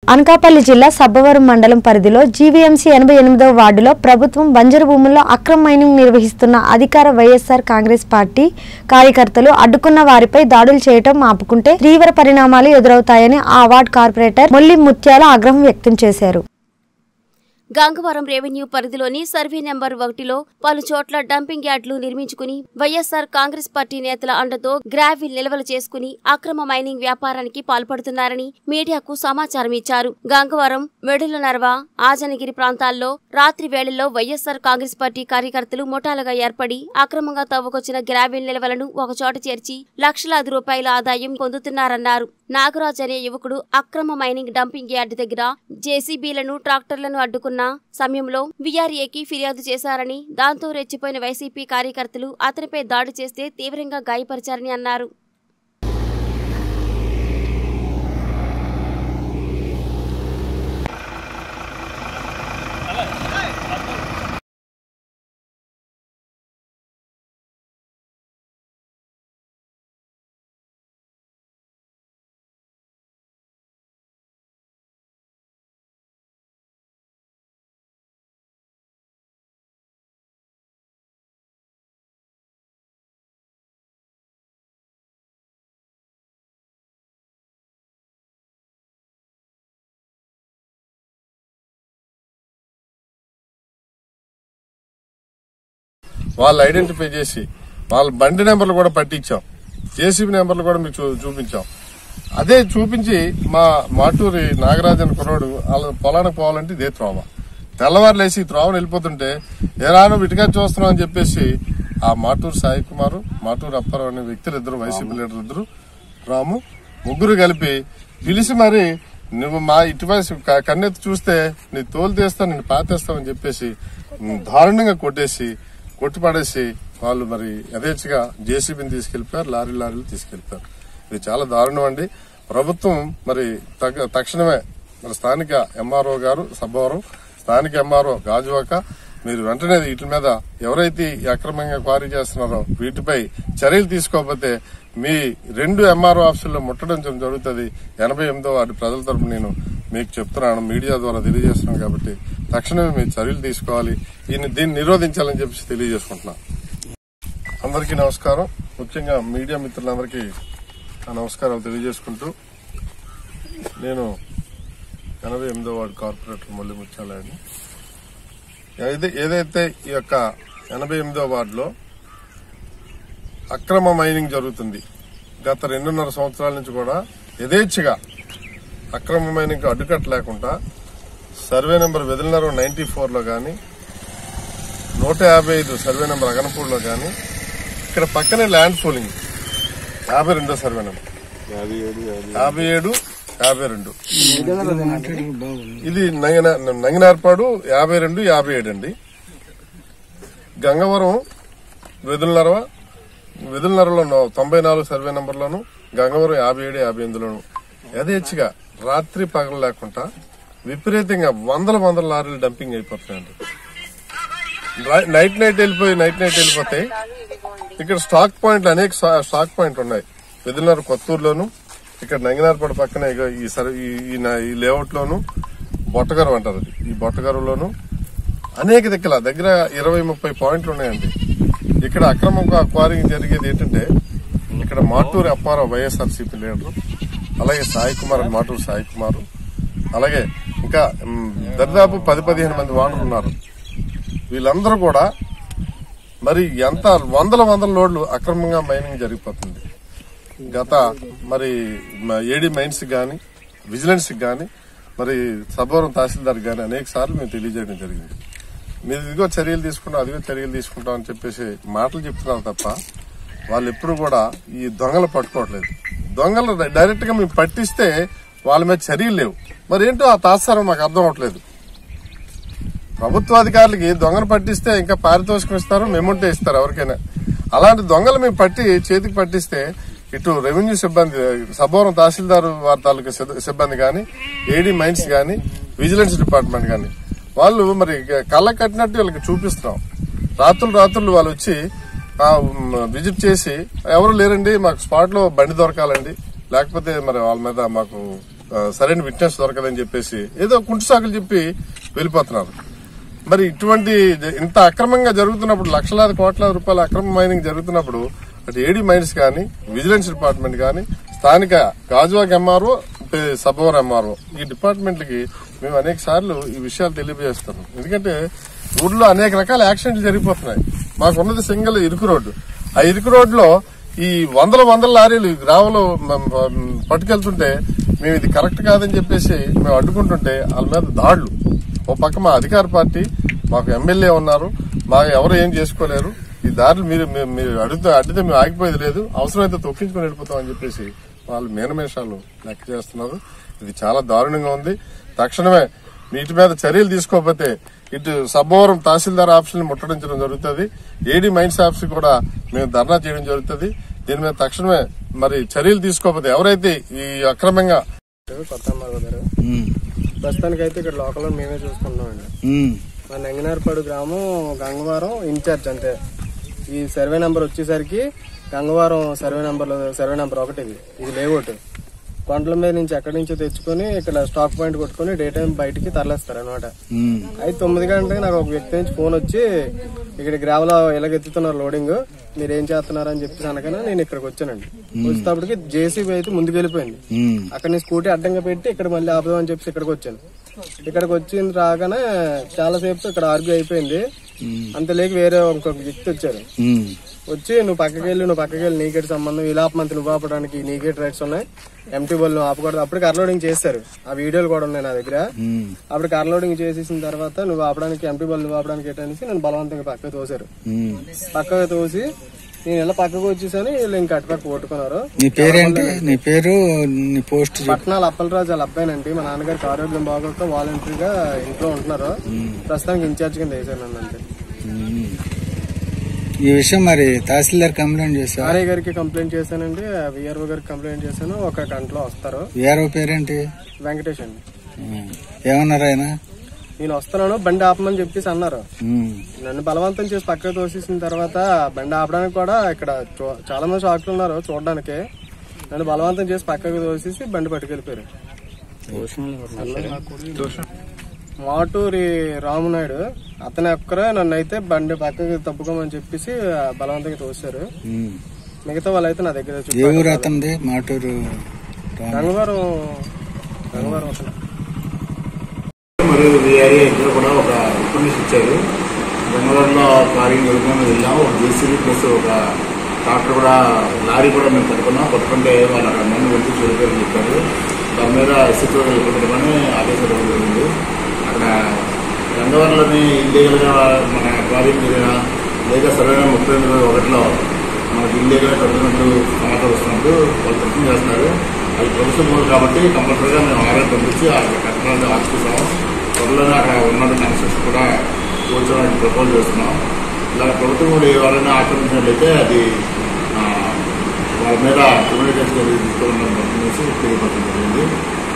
అనకాపల్లి జిల్లా సబ్బవరం మండలం పరిధిలో జీవీఎంసీ ఎనభై ఎనిమిదవ వార్డులో ప్రభుత్వం బంజరు భూముల్లో అక్రమ మైనింగ్ నిర్వహిస్తున్న అధికార వైఎస్ఆర్ కాంగ్రెస్ పార్టీ కార్యకర్తలు అడ్డుకున్న వారిపై దాడులు చేయటం ఆపుకుంటే తీవ్ర పరిణామాలు ఎదురవుతాయని ఆ వార్డు కార్పొరేటర్ మొల్లి ముత్యాల ఆగ్రహం వ్యక్తం చేశారు గంగవరం రెవెన్యూ పరిధిలోని సర్వే నెంబర్ ఒకటిలో పలు చోట్ల డంపింగ్ యార్డులు నిర్మించుకుని వైఎస్సార్ కాంగ్రెస్ పార్టీ నేతల అండతో గ్రావిల్ నిల్వలు చేసుకుని అక్రమ మైనింగ్ వ్యాపారానికి పాల్పడుతున్నారని మీడియాకు సమాచారం ఇచ్చారు గంగవరం వెడుల నర్వ ఆజనగిరి ప్రాంతాల్లో రాత్రి వేళల్లో వైఎస్సార్ కాంగ్రెస్ పార్టీ కార్యకర్తలు ముఠాలుగా ఏర్పడి అక్రమంగా తవ్వుకొచ్చిన గ్రావిల్ నిల్వలను ఒకచోట చేర్చి లక్షలాది రూపాయల ఆదాయం పొందుతున్నారన్నారు నాగరాజ్ అనే యువకుడు అక్రమ మైనింగ్ డంపింగ్ యార్డు దగ్గర జేసీబీలను ట్రాక్టర్లను అడ్డుకున్న సమయంలో వీఆర్ఏకి ఫిర్యాదు చేశారని దాంతో రెచ్చిపోయిన వైసీపీ కార్యకర్తలు అతనిపై దాడి చేస్తే తీవ్రంగా గాయపరిచారని అన్నారు వాళ్ళు ఐడెంటిఫై చేసి వాళ్ళ బండి నెంబర్లు కూడా పట్టించాం జేసీబీ నెంబర్లు కూడా మీకు చూ- చూపించాం అదే చూపించి మా మాటూరి నాగరాజన్ కుర్రాడు వాళ్ళ పొలానికి పోవాలంటే ఇదే త్రోవ తెల్లవారు లేచి ఈ త్రోవను వెళ్ళిపోతుంటే ఏరాను విటిగా చూస్తున్నాం అని చెప్పేసి ఆ మాటూరు సాయి కుమార్ మాటూరు అప్పారావు అనే వ్యక్తులు ఇద్దరు వైసీపీ లీడర్ ఇద్దరు రాము ముగ్గురు కలిపి పిలిచి మరి నువ్వు మా ఇటువైపు క- కన్నెత్తి చూస్తే నీ తోలు తీస్తా నేను పాతేస్తామని చెప్పేసి ఉమ్, దారుణంగా కొట్టేసి కొట్టి పడేసి వాళ్ళు మరి యథేచ్ఛగా జేసీబీని తీసుకెళ్లిపోయారు లారీ లారీలు తీసుకెళ్లిపోయారు ఇది చాలా దారుణం అండి ప్రభుత్వం మరి తగ- తక్షణమే మరి స్థానిక ఎంఆర్ఓ గారు సబ్బవరం స్థానిక ఎంఆర్ఓ గాజువాక మీరు వెంటనే వీటి మీద ఎవరైతే ఈ అక్రమంగా క్వారీ చేస్తున్నారో వీటిపై చర్యలు తీసుకోకపోతే మీ రెండు ఎంఆర్ఓ ఆఫీసుల్లో ముట్టడం జ- జరుగుతుంది ఎనభై ఎనిమిదో వాటి ప్రజల తరపున నేను మీకు చెప్తున్నాను మీడియా ద్వారా తెలియజేస్తున్నాను కాబట్టి తక్షణమే మీరు చర్యలు తీసుకోవాలి దీన్ని దీన్ని నిరోధించాలని చెప్పి తెలియజేసుకుంటున్నాను అందరికీ నమస్కారం ముఖ్యంగా మీడియా మిత్రులందరికీ నా నమస్కారాలు తెలియజేసుకుంటూ నేను ఎనభై ఎనిమిదో వార్డు కార్పొరేటర్ మల్లి ముత్యాలయండి ఏదై- ఏదైతే ఈ యొక్క ఎనభై ఎనిమిదో వార్డులో అక్రమ మైనింగ్ జరుగుతుంది గత రెండున్నర సంవత్సరాల నుంచి కూడా యథేచ్ఛగా అక్రమ మైనింగ్ అడ్డుకట్ట లేకుండా సర్వే నెంబర్ వెదిలినర నైన్టీ ఫోర్లో కానీ నూట యాభై ఐదు సర్వే నెంబర్ అగనపూడిలో కానీ ఇక్కడ పక్కనే ల్యాండ్ పూలింగ్ యాభై రెండో సర్వే నెంబర్ యాభై ఏడు యాభై రెండు ఇది నంగిన నంగినార్పాడు యాభై రెండు యాభై ఏడు అండి గంగవరం వెదులనరవ వెదులనరలో నో- తొంభై నాలుగు సర్వే నంబర్లోను గంగవరం యాభై ఏడు యాభై ఎనిమిదిలోను యథేచ్ఛగా రాత్రి పగలు లేకుండా విపరీతంగా వందల వందల లారీలు డంపింగ్ అయిపోతున్నాయండి రా- నైట్ నైట్ వెళ్ళిపోయి నైట్ నైట్ వెళ్ళిపోతాయి ఇక్కడ స్టాక్ పాయింట్లు అనేక స్టా- స్టాక్ పాయింట్లు ఉన్నాయి వెదిలినారు కొత్తూరులోను ఇక్కడ నంగినార్పాడు పక్కన ఇగో ఈ సర్ ఈ- ఈ నా- ఈ లేఅవుట్ లోను బొట్టగరం అంటారు అది ఈ బొట్టగరంలోను అనేక దిక్కుల దగ్గర ఇరవై ముప్పై పాయింట్లు ఉన్నాయండి ఇక్కడ అక్రమంగా క్వారింగ్ జరిగేది ఏంటంటే ఇక్కడ మాటూరి అప్పారావు వైఎస్ఆర్సీపీ లీడరు అలాగే సాయి కుమార్ అని మాటూరు సాయి కుమార్ అలాగే ఇంకా మ్, దరిదాపు పది పదిహేను మంది వానరు ఉన్నారు వీళ్ళందరూ కూడా మరి ఎంత వందల వందల లోడ్లు అక్రమంగా మైనింగ్ జరిగిపోతుంది గత మరి ఏడీ మైన్స్ గాని విజిలెన్స్ గాని మరి సబవరం తహసీల్దార్ గాని అనేక సార్లు మేము తెలియజేయడం జరిగింది మీరు ఇదిగో చర్యలు తీసుకుంటాం అదిగో చర్యలు తీసుకుంటాం అని చెప్పేసి మాటలు చెప్తున్నారు తప్ప వాళ్ళు ఎప్పుడు కూడా ఈ దొంగలు పట్టుకోవట్లేదు దొంగలు డైరెక్ట్ గా మేము పట్టిస్తే వాళ్ళ మీద చర్యలు లేవు మరి ఏంటో ఆ తాత్సారం మాకు అర్థం అవట్లేదు ప్రభుత్వ అధికారులకి దొంగను పట్టిస్తే ఇంకా పారితోషికం ఇస్తారు మెమోంటే ఇస్తారు ఎవరికైనా అలాంటి దొంగలు మేము పట్టి చేతికి పట్టిస్తే ఇటు రెవెన్యూ సిబ్బంది సబోరం తహసీల్దార్ వారి తాలూకా సిబ్- సిబ్బంది గాని ఏడీ మైన్స్ గాని విజిలెన్స్ డిపార్ట్మెంట్ గాని వాళ్ళు మరి కళ్ళ కట్టినట్టు వీళ్ళకి చూపిస్తున్నాం రాత్రులు రాత్రులు వాళ్ళు వచ్చి ఆ, మ్, విజిట్ చేసి ఎవరు లేరండి మాకు స్పాట్ లో బండి దొరకాలండి లేకపోతే మరి వాళ్ళ మీద మాకు ఆ, సరైన విట్నెస్ దొరకదని చెప్పేసి ఏదో కుంటు సాకులు చెప్పి వెళ్ళిపోతున్నారు మరి ఇటువంటి జ- ఇంత అక్రమంగా జరుగుతున్నప్పుడు లక్షలాది కోట్లాది రూపాయల అక్రమ మైనింగ్ జరుగుతున్నప్పుడు అటు ఏడీ మైన్స్ కానీ విజిలెన్స్ డిపార్ట్మెంట్ కానీ స్థానిక గాజువాక్ ఎంఆర్ఓ సబోర్ ఎంఆర్ఓ ఈ డిపార్ట్మెంట్లకి మేము అనేక సార్లు ఈ విషయాలు తెలియజేస్తున్నాం ఎందుకంటే ఊర్లో అనేక రకాల యాక్సిడెంట్లు జరిగిపోతున్నాయి మాకున్నది సింగిల్ ఇరుకు రోడ్డు ఆ ఇరుకు రోడ్లో ఈ వందల వందల లారీలు గ్రామంలో పట్టుకెళ్తుంటే మేము ఇది కరెక్ట్ కాదని చెప్పేసి మేము అడ్డుకుంటుంటే వాళ్ళ మీద దాడులు ఓ పక్క మా అధికార పార్టీ మాకు ఎమ్మెల్యే ఉన్నారు మాకు ఎవరు ఏం చేసుకోలేరు ఈ దారులు మీరు మీరు- మీరు అడిగితే అడిగితే మేము ఆగిపోయేది లేదు అవసరమైతే తొక్కించుకొని వెళ్ళిపోతాం అని చెప్పేసి వాళ్ళు మీనమేషాలు లెక్క చేస్తున్నారు ఇది చాలా దారుణంగా ఉంది తక్షణమే వీటి మీద చర్యలు తీసుకోకపోతే ఇటు సబ్బవరం తహసీల్దార్ ఆఫీసులను ముట్టడించడం జరుగుతుంది ఏడీ మైన్స్ ఆఫీస్ కూడా మేము ధర్నా చేయడం జరుగుతుంది దీని మీద తక్షణమే మరి చర్యలు తీసుకోకపోతే ఎవరైతే ఈ అక్రమంగా కొత్త అమ్మాయి గారు ప్రస్తుతానికి అయితే ఇక్కడ లోకల్ మేమే చూసుకుంటున్నామండి మా నంగినార్పాడు గ్రామం గంగవరం ఇన్ఛార్జ్ అంతే ఈ సర్వే నెంబర్ వచ్చేసరికి Gangavaram survey number survey number ఒకటి ఇది ఇది లేఅవుట్ కొండల మీద నుంచి ఎక్కడి నుంచో తెచ్చుకొని ఇక్కడ స్టాక్ పాయింట్ కొట్టుకొని డే టైం బయటికి తరలిస్తారు అనమాట అయితే తొమ్మిది గంటలకి నాకు ఒక వ్యక్తి నుంచి ఫోన్ వచ్చి ఇక్కడ గ్రావెల్ ఎలాగెత్తుతున్నారు లోడింగ్ మీరు ఏం చేస్తున్నారు అని చెప్పేసి అనగానే నేను ఇక్కడికి వచ్చానండి వచ్చేటప్పటికి జేసీబీ అయితే ముందుకు వెళ్ళిపోయింది అక్కడ నేను స్కూటీ అడ్డంగా పెట్టి ఇక్కడ మళ్ళీ ఆపుదాం అని చెప్పేసి ఇక్కడికి వచ్చాను ఇక్కడికి వచ్చింది రాగానే చాలా సేపు ఇక్కడ ఆర్గ్యూ అయిపోయింది అంత లేక వేరే ఇంకొక వ్యక్తి వచ్చారు వచ్చి నువ్వు పక్కకి వెళ్ళి నువ్వు పక్కకి వెళ్ళి నీకేటి సంబంధం ఇలా మంత్ నువ్వు ఆపడానికి నీకేటి రైట్స్ ఉన్నాయి ఎంటీ బల్ నువ్వు ఆపకూడదు అప్పటికి అర్లోడింగ్ చేస్తారు ఆ వీడియోలు కూడా ఉన్నాయి నా దగ్గర అప్పటికి అర్లోడింగ్ చేసేసిన తర్వాత నువ్వు ఆపడానికి ఎంటీ బల్ నువ్వు ఆపడానికి ఏంటనేసి నేను బలవంతంగా పక్కకు తోసారు పక్కకు తోసి నేను ఇలా పక్కకు వచ్చేసాను వీళ్ళు ఇంకా అటుపక్క కొట్టుకున్నారు నీ పేరేంటి నీ పేరు నీ పోస్ట్ చెప్పు. పట్నాల అప్పలరాజు వాళ్ళ అబ్బాయినండి మా నాన్నగారికి ఆరోగ్యం బాగోక వాలంటరీగా ఇంట్లో ఉంటున్నారు ప్రస్తుతానికి ఇన్ఛార్జ్ కింద వేసాను నన్ను అంతే ఉమ్. ఈ విషయం మరి తహసీల్దార్ కంప్లైంట్ చేసా ఆర్ఐ గారికి కంప్లైంట్ చేశానండి విఆర్ఓ గారికి కంప్లైంట్ చేశాను ఒక గంటలో వస్తారు వేరే పేరేంటి వెంకటేష్ అండి ఉమ్. ఏమన్నారు ఆయన నేను వస్తున్నాను బండి ఆపమని చెప్పేసి అన్నారు ఉమ్. నన్ను బలవంతం చేసి పక్కకు తోసేసిన తర్వాత బండి ఆపడానికి కూడా ఇక్కడ చూ- చాలా మంది షాక్లు ఉన్నారు చూడడానికి నన్ను బలవంతం చేసి పక్కకు తోసేసి బండి పట్టుకెళ్ళిపోయారు మాటూరి రామునాయుడు అతని ఒక్కరే నన్ను అయితే బండి పక్కకి తప్పుకోమని చెప్పేసి బలవంతంగా తోశారు ఉమ్. మిగతా వాళ్ళు అయితే నా దగ్గర ఏ చుట్టూ ఊరు అతనిది మాటూరు రామ- గంగవరం గంగవరం అతను మరియు వీఆర్ఏ ఇద్దరు కూడా ఒక ఇన్ఫర్మేషన్ ఇచ్చారు బెంగళూరులో కారింగ్ జరుగుతుంది వెళ్ళాం ఒక జేసీబీ ప్లస్ ఒక ట్రాక్టర్ కూడా లారీ కూడా మేము పట్టుకున్నాం పట్టుకుంటే వాళ్ళు అక్కడ మంది వెళ్తూ చూడిపోయారని చెప్పారు దాని మీద ఎస్సీతో వెళ్ళిపోతామని ఆదేశాలు ఇవ్వడం జరిగింది అక్కడ గంగవరంలోని ఇల్లీగల్గా మన కారింగ్ జరిగిన లేదా సరైన ముప్పై ఎనిమిది ఒకటిలో మనకి ఇల్లీగల్గా కడుతున్నట్టు సమాచారం వస్తున్నట్టు వాళ్ళు ప్రశ్న చేస్తున్నారు అది ప్రభుత్వం మూడు కాబట్టి కంపల్సరీగా మేము ఆరోగ్యం పంపించి ఆ కట్టడాన్ని ఆశిస్తున్నాము త్వరలోనే అక్కడ ఉన్న కన్స్ట్రక్షన్ కూడా కూర్చోడానికి ప్రపోజ్ చేస్తున్నాం ఇలా ప్రభుత్వం కూడా ఎవరైనా ఆక్రమించినట్లయితే అది ఆ, వాళ్ళ మీద క్రిమినల్ కేసు తీసుకోవాలని తెలియపరచడం జరిగింది